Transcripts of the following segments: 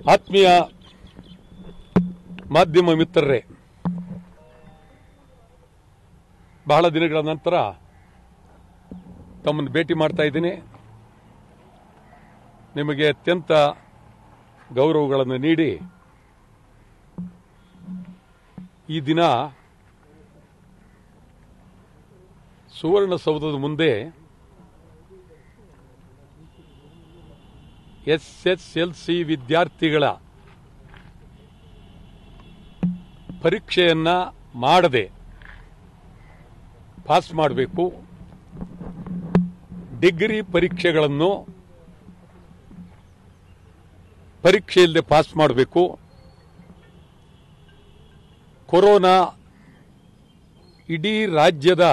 ಆತ್ಮೀಯ ಮಾಧ್ಯಮ ಮಿತ್ರರೇ ಬಹಳ ದಿನಗಳ ನಂತರ ತಮ್ಮನ್ನು ಭೇಟಿ ಮಾಡ್ತಾ ಇದ್ದೀನಿ ನಿಮಗೆ ಅತ್ಯಂತ ಗೌರವಗಳನ್ನು ನೀಡಿ ಈ ದಿನ ಸುವರ್ಣಸೌಧದ ಮುಂದೆ ಎಸ್ ಎಸ್ ಎಲ್ ಸಿ ವಿದ್ಯಾರ್ಥಿಗಳ ಪರೀಕ್ಷೆಯನ್ನ ಮಾಡದೆ ಪಾಸ್ ಮಾಡಬೇಕು ಡಿಗ್ರಿ ಪರೀಕ್ಷೆಗಳನ್ನು ಪರೀಕ್ಷೆ ಇಲ್ಲದೆ ಪಾಸ್ ಮಾಡಬೇಕು ಕೊರೋನಾ ಇಡೀ ರಾಜ್ಯದ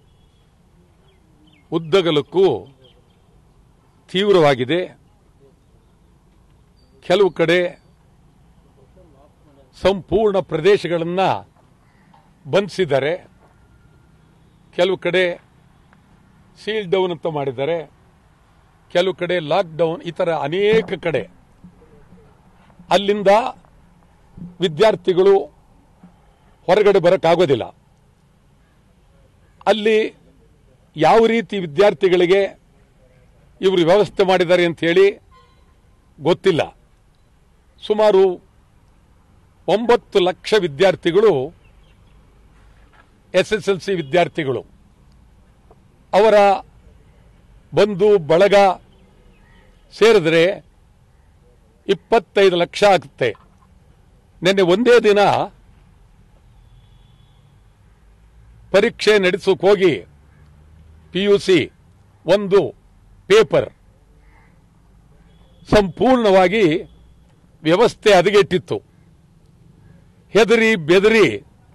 ಉದ್ದಗಲಕ್ಕೂ ತೀವ್ರವಾಗಿದೆ ಕೆಲವು ಕಡೆ ಸಂಪೂರ್ಣ ಪ್ರದೇಶಗಳನ್ನು ಬಂಧಿಸಿದ್ದಾರೆ ಕೆಲವು ಕಡೆ ಸೀಲ್ ಡೌನ್ ಅಂತ ಮಾಡಿದ್ದಾರೆ ಕೆಲವು ಕಡೆ ಲಾಕ್ಡೌನ್ ಈ ಥರ ಅನೇಕ ಕಡೆ ಅಲ್ಲಿಂದ ವಿದ್ಯಾರ್ಥಿಗಳು ಹೊರಗಡೆ ಬರೋಕ್ಕಾಗೋದಿಲ್ಲ ಅಲ್ಲಿ ಯಾವ ರೀತಿ ವಿದ್ಯಾರ್ಥಿಗಳಿಗೆ ಇವರು ವ್ಯವಸ್ಥೆ ಮಾಡಿದ್ದಾರೆ ಅಂತ ಹೇಳಿ ಗೊತ್ತಿಲ್ಲ ಸುಮಾರು ಒಂಬತ್ತು ಲಕ್ಷ ವಿದ್ಯಾರ್ಥಿಗಳು ಎಸ್ ಎಸ್ ಎಲ್ ಸಿ ವಿದ್ಯಾರ್ಥಿಗಳು ಅವರ ಬಂಧು ಬಳಗ ಸೇರಿದ್ರೆ ಇಪ್ಪತ್ತೈದು ಲಕ್ಷ ಆಗುತ್ತೆ ನಿನ್ನೆ ಒಂದೇ ದಿನ ಪರೀಕ್ಷೆ ನಡೆಸೋಕೆ ಹೋಗಿ ಪಿ ಯು ಸಿ ಒಂದು ಪೇಪರ್ ಸಂಪೂರ್ಣವಾಗಿ ವ್ಯವಸ್ಥೆ ಹದಗೆಟ್ಟಿತ್ತು ಹೆದರಿ ಬೆದರಿ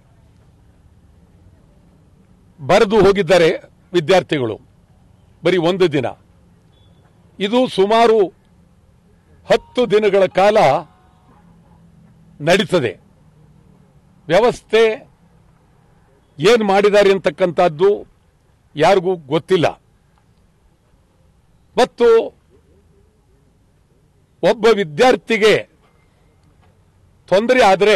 ಬರೆದು ಹೋಗಿದ್ದಾರೆ ವಿದ್ಯಾರ್ಥಿಗಳು ಬರೀ ಒಂದು ದಿನ ಇದು ಸುಮಾರು ಹತ್ತು ದಿನಗಳ ಕಾಲ ನಡೀತದೆ ವ್ಯವಸ್ಥೆ ಏನು ಮಾಡಿದ್ದಾರೆ ಅಂತಕ್ಕಂಥದ್ದು ಯಾರಿಗೂ ಗೊತ್ತಿಲ್ಲ ಮತ್ತು ಒಬ್ಬ ವಿದ್ಯಾರ್ಥಿಗೆ ತೊಂದರೆ ಆದರೆ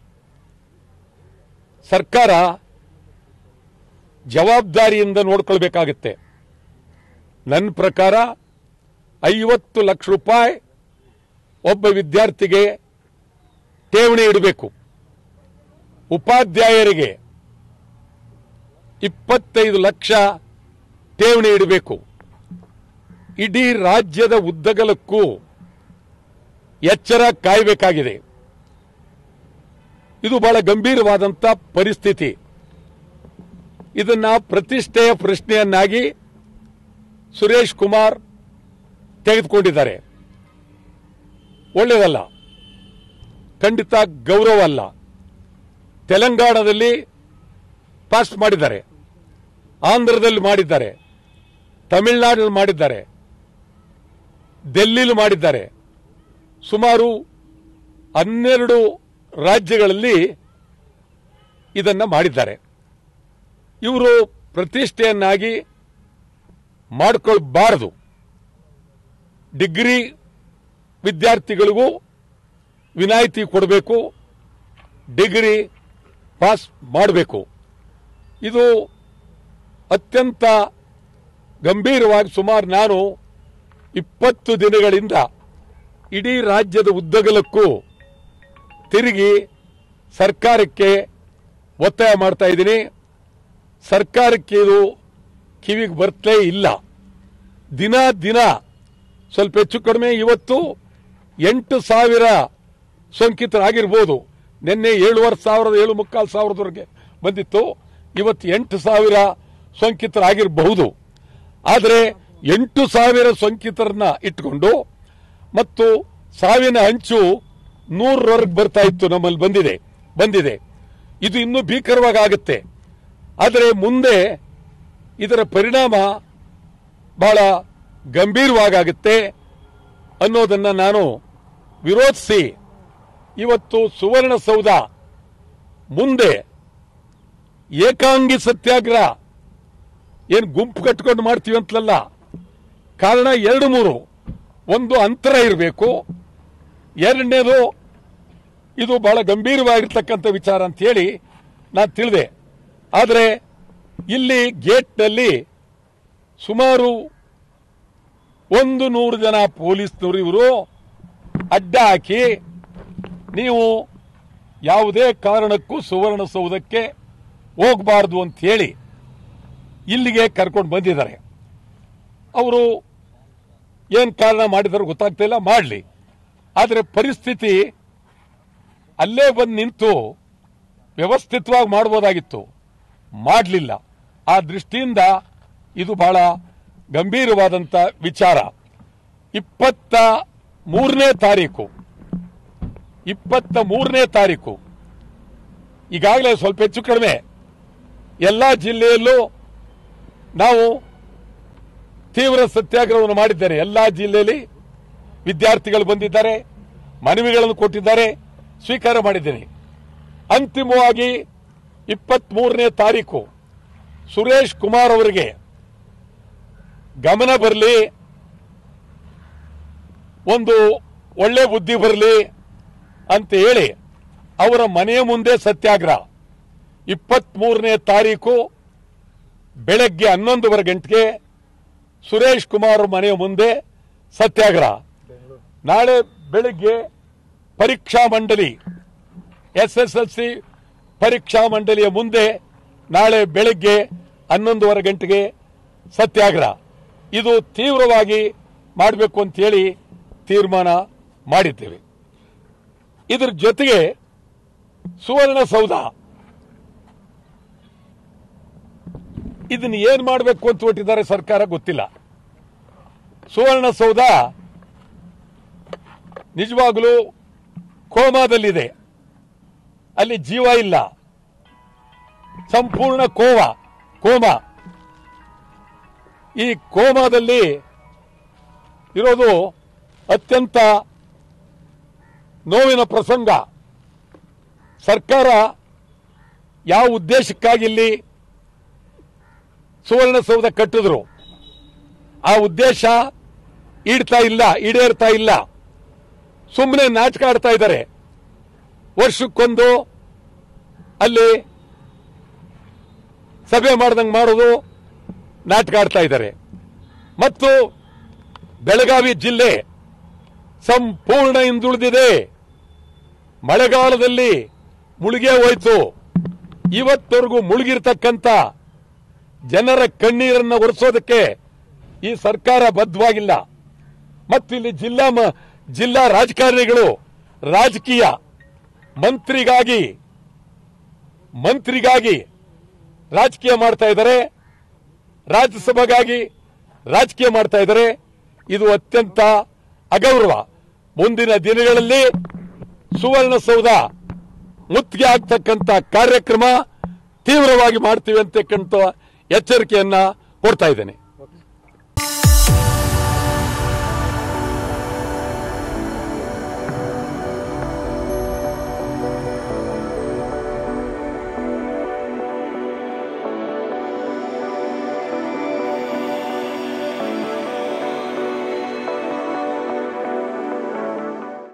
ಸರ್ಕಾರ ಜವಾಬ್ದಾರಿಯಿಂದ ನೋಡ್ಕೊಳ್ಬೇಕಾಗತ್ತೆ ನನ್ನ ಪ್ರಕಾರ ಐವತ್ತು ಲಕ್ಷ ರೂಪಾಯಿ ಒಬ್ಬ ವಿದ್ಯಾರ್ಥಿಗೆ ಠೇವಣಿ ಇಡಬೇಕು ಉಪಾಧ್ಯಾಯರಿಗೆ ಇಪ್ಪತ್ತೈದು ಲಕ್ಷ ಠೇವಣಿ ಇಡಬೇಕು ಇಡೀ ರಾಜ್ಯದ ಉದ್ದಗಲಕ್ಕೂ ಎಚ್ಚರ ಕಾಯಬೇಕಾಗಿದೆ ಇದು ಬಹಳ ಗಂಭೀರವಾದಂಥ ಪರಿಸ್ಥಿತಿ ಇದನ್ನ ಪ್ರತಿಷ್ಠೆಯ ಪ್ರಶ್ನೆಯನ್ನಾಗಿ ಸುರೇಶ್ ಕುಮಾರ್ ತೆಗೆದುಕೊಂಡಿದ್ದಾರೆ ಒಳ್ಳೆಯದಲ್ಲ ಖಂಡಿತ ಗೌರವ ಅಲ್ಲ ತೆಲಂಗಾಣದಲ್ಲಿ ಪಾಸ್ ಮಾಡಿದ್ದಾರೆ ಆಂಧ್ರದಲ್ಲಿ ಮಾಡಿದ್ದಾರೆ ತಮಿಳುನಾಡಿನಲ್ಲಿ ಮಾಡಿದ್ದಾರೆ ಡೆಲ್ಲಿಲಿ ಮಾಡಿದ್ದಾರೆ ಸುಮಾರು ಹನ್ನೆರಡು ರಾಜ್ಯಗಳಲ್ಲಿ ಇದನ್ನ ಮಾಡಿದ್ದಾರೆ ಇವರು ಪ್ರತಿಷ್ಠೆಯನ್ನಾಗಿ ಮಾಡಿಕೊಳ್ಬಾರದು ಡಿಗ್ರಿ ವಿದ್ಯಾರ್ಥಿಗಳಿಗೂ ವಿನಾಯಿತಿ ಕೊಡಬೇಕು ಡಿಗ್ರಿ ಪಾಸ್ ಮಾಡಬೇಕು ಇದು ಅತ್ಯಂತ ಗಂಭೀರವಾಗಿ ಸುಮಾರು ನಾನು ಇಪ್ಪತ್ತು ದಿನಗಳಿಂದ ಇಡೀ ರಾಜ್ಯದ ಉದ್ದಗಲಕ್ಕೂ ತಿರುಗಿ ಸರ್ಕಾರಕ್ಕೆ ಒತ್ತಾಯ ಮಾಡ್ತಾ ಇದ್ದೀನಿ ಸರ್ಕಾರಕ್ಕೆ ಇದು ಕಿವಿಗೆ ಬರ್ತಲೇ ಇಲ್ಲ ದಿನ ದಿನ ಸ್ವಲ್ಪ ಹೆಚ್ಚು ಕಡಿಮೆ ಇವತ್ತು ಎಂಟು ಸಾವಿರ ಸೋಂಕಿತರಾಗಿರ್ಬೋದು ನಿನ್ನೆ ಏಳುವರೆ ಸಾವಿರದ ಏಳು ಮುಕ್ಕಾಲು ಸಾವಿರದವರೆಗೆ ಬಂದಿತ್ತು ಇವತ್ತು ಎಂಟು ಸಾವಿರ ಸೋಂಕಿತರಾಗಿರಬಹುದು ಆದರೆ ಎಂಟು ಸಾವಿರ ಸೋಂಕಿತರನ್ನ ಇಟ್ಕೊಂಡು ಮತ್ತು ಸಾವಿನ ಹಂಚು ನೂರರವರೆಗೆ ಬರ್ತಾ ಇತ್ತು ನಮ್ಮಲ್ಲಿ ಬಂದಿದೆ ಬಂದಿದೆ ಇದು ಇನ್ನೂ ಭೀಕರವಾಗಿ ಆಗುತ್ತೆ ಆದರೆ ಮುಂದೆ ಇದರ ಪರಿಣಾಮ ಬಹಳ ಗಂಭೀರವಾಗುತ್ತೆ ಅನ್ನೋದನ್ನ ನಾನು ವಿರೋಧಿಸಿ ಇವತ್ತು ಸುವರ್ಣಸೌಧ ಮುಂದೆ ಏಕಾಂಗಿ ಸತ್ಯಾಗ್ರಹ ಏನು ಗುಂಪು ಕಟ್ಕೊಂಡು ಮಾಡ್ತೀವಿ ಅಂತಲಲ್ಲ ಕಾರಣ ಎರಡು ಮೂರು ಒಂದು ಅಂತರ ಇರಬೇಕು ಎರಡನೇದು ಇದು ಬಹಳ ಗಂಭೀರವಾಗಿರ್ತಕ್ಕಂಥ ವಿಚಾರ ಅಂತ ಹೇಳಿ ನಾನು ತಿಳಿದೆ ಆದರೆ ಇಲ್ಲಿ ಗೇಟ್ನಲ್ಲಿ ಸುಮಾರು ಒಂದು ನೂರು ಜನ ಪೊಲೀಸ್ನವರು ಇವರು ಅಡ್ಡ ಹಾಕಿ ನೀವು ಯಾವುದೇ ಕಾರಣಕ್ಕೂ ಸುವರ್ಣಸೌಧಕ್ಕೆ ಹೋಗಬಾರ್ದು ಅಂತ ಹೇಳಿ ಇಲ್ಲಿಗೆ ಕರ್ಕೊಂಡು ಬಂದಿದ್ದಾರೆ ಅವರು ಏನು ಕಾರಣ ಮಾಡಿದಾರೋ ಗೊತ್ತಾಗ್ತಾ ಇಲ್ಲ ಮಾಡಲಿ ಆದರೆ ಪರಿಸ್ಥಿತಿ ಅಲ್ಲೇ ಬಂದು ನಿಂತು ವ್ಯವಸ್ಥಿತವಾಗಿ ಮಾಡ್ಬೋದಾಗಿತ್ತು ಮಾಡಲಿಲ್ಲ ಆ ದೃಷ್ಟಿಯಿಂದ ಇದು ಬಹಳ ಗಂಭೀರವಾದಂಥ ವಿಚಾರ ಇಪ್ಪತ್ತ ಮೂರನೇ ತಾರೀಕು ಇಪ್ಪತ್ತ ಮೂರನೇ ತಾರೀಕು ಈಗಾಗಲೇ ಸ್ವಲ್ಪ ಹೆಚ್ಚು ಕಡಿಮೆ ಎಲ್ಲ ಜಿಲ್ಲೆಯಲ್ಲೂ ನಾವು ತೀವ್ರ ಸತ್ಯಾಗ್ರಹವನ್ನು ಮಾಡಿದ್ದಾರೆ ಎಲ್ಲ ಜಿಲ್ಲೆಯಲ್ಲಿ ವಿದ್ಯಾರ್ಥಿಗಳು ಬಂದಿದ್ದಾರೆ ಮನವಿಗಳನ್ನು ಕೊಟ್ಟಿದ್ದಾರೆ ಸ್ವೀಕಾರ ಮಾಡಿದ್ದೇನೆ ಅಂತಿಮವಾಗಿ ಇಪ್ಪತ್ತ್ ಮೂರನೇ ತಾರೀಕು ಸುರೇಶ್ ಕುಮಾರ್ ಅವರಿಗೆ ಗಮನ ಬರಲಿ ಒಂದು ಒಳ್ಳೆ ಬುದ್ಧಿ ಬರಲಿ ಅಂತ ಹೇಳಿ ಅವರ ಮನೆಯ ಮುಂದೆ ಸತ್ಯಾಗ್ರಹ ಇಪ್ಪತ್ತ್ ಮೂರನೇ ತಾರೀಕು ಬೆಳಗ್ಗೆ ಹನ್ನೊಂದುವರೆ ಗಂಟೆಗೆ ಸುರೇಶ್ ಕುಮಾರ್ ಮನೆಯ ಮುಂದೆ ಸತ್ಯಾಗ್ರಹ ನಾಳೆ ಬೆಳಗ್ಗೆ ಪರೀಕ್ಷಾ ಮಂಡಳಿ ಎಸ್ ಎಸ್ ಎಲ್ ಸಿ ಪರೀಕ್ಷಾ ಮಂಡಳಿಯ ಮುಂದೆ ನಾಳೆ ಬೆಳಗ್ಗೆ ಹನ್ನೊಂದುವರೆ ಗಂಟೆಗೆ ಸತ್ಯಾಗ್ರಹ ಇದು ತೀವ್ರವಾಗಿ ಮಾಡಬೇಕು ಅಂತ ಹೇಳಿ ತೀರ್ಮಾನ ಮಾಡಿದ್ದೇವೆ ಇದ್ರ ಜೊತೆಗೆ ಸುವರ್ಣಸೌಧ ಇದನ್ನ ಏನ್ ಮಾಡಬೇಕು ಅಂತ ಹೊಟ್ಟಿದ್ದಾರೆ ಸರ್ಕಾರ ಗೊತ್ತಿಲ್ಲ ಸುವರ್ಣಸೌಧ ನಿಜವಾಗಲೂ ಕೋಮಾದಲ್ಲಿದೆ ಅಲ್ಲಿ ಜೀವ ಇಲ್ಲ ಸಂಪೂರ್ಣ ಕೋವ ಕೋಮ ಈ ಕೋಮಾದಲ್ಲಿ ಇರೋದು ಅತ್ಯಂತ ನೋವಿನ ಪ್ರಸಂಗ ಸರ್ಕಾರ ಯಾವ ಉದ್ದೇಶಕ್ಕಾಗಿ ಇಲ್ಲಿ ಸುವರ್ಣಸೌಧ ಕಟ್ಟಿದ್ರು ಆ ಉದ್ದೇಶ ಈಡ್ತಾ ಇಲ್ಲ ಈಡೇರ್ತಾ ಇಲ್ಲ ಸುಮ್ಮನೆ ನಾಟಕ ಆಡ್ತಾ ಇದ್ದಾರೆ ವರ್ಷಕ್ಕೊಂದು ಅಲ್ಲಿ ಸಭೆ ಮಾಡ್ದಂಗೆ ಮಾಡೋದು ನಾಟಕ ಆಡ್ತಾ ಇದ್ದಾರೆ ಮತ್ತು ಬೆಳಗಾವಿ ಜಿಲ್ಲೆ ಸಂಪೂರ್ಣ ಹಿಂದುಳಿದಿದೆ ಮಳೆಗಾಲದಲ್ಲಿ ಮುಳುಗೇ ಹೋಯ್ತು ಇವತ್ತವರೆಗೂ ಮುಳುಗಿರ್ತಕ್ಕಂಥ ಜನರ ಕಣ್ಣೀರನ್ನು ಒರೆಸೋದಕ್ಕೆ ಈ ಸರ್ಕಾರ ಬದ್ಧವಾಗಿಲ್ಲ ಮತ್ತು ಇಲ್ಲಿ ಜಿಲ್ಲಾ ಮ- ಜಿಲ್ಲಾ ರಾಜಕಾರಣಿಗಳು ರಾಜಕೀಯ ಮಂತ್ರಿಗಾಗಿ ಮಂತ್ರಿಗಾಗಿ ರಾಜಕೀಯ ಮಾಡ್ತಾ ಇದ್ದಾರೆ ರಾಜ್ಯಸಭೆಗಾಗಿ ರಾಜಕೀಯ ಮಾಡ್ತಾ ಇದ್ದಾರೆ ಇದು ಅತ್ಯಂತ ಅಗೌರವ ಮುಂದಿನ ದಿನಗಳಲ್ಲಿ ಸುವರ್ಣಸೌಧ ಮುತ್ತಿಗೆ ಆಗ್ತಕ್ಕಂಥ ಕಾರ್ಯಕ್ರಮ ತೀವ್ರವಾಗಿ ಮಾಡ್ತೀವಿ ಅಂತಕ್ಕಂಥ ಎಚ್ಚರಿಕೆಯನ್ನ ಕೊಡ್ತಾ ಇದ್ದೇನೆ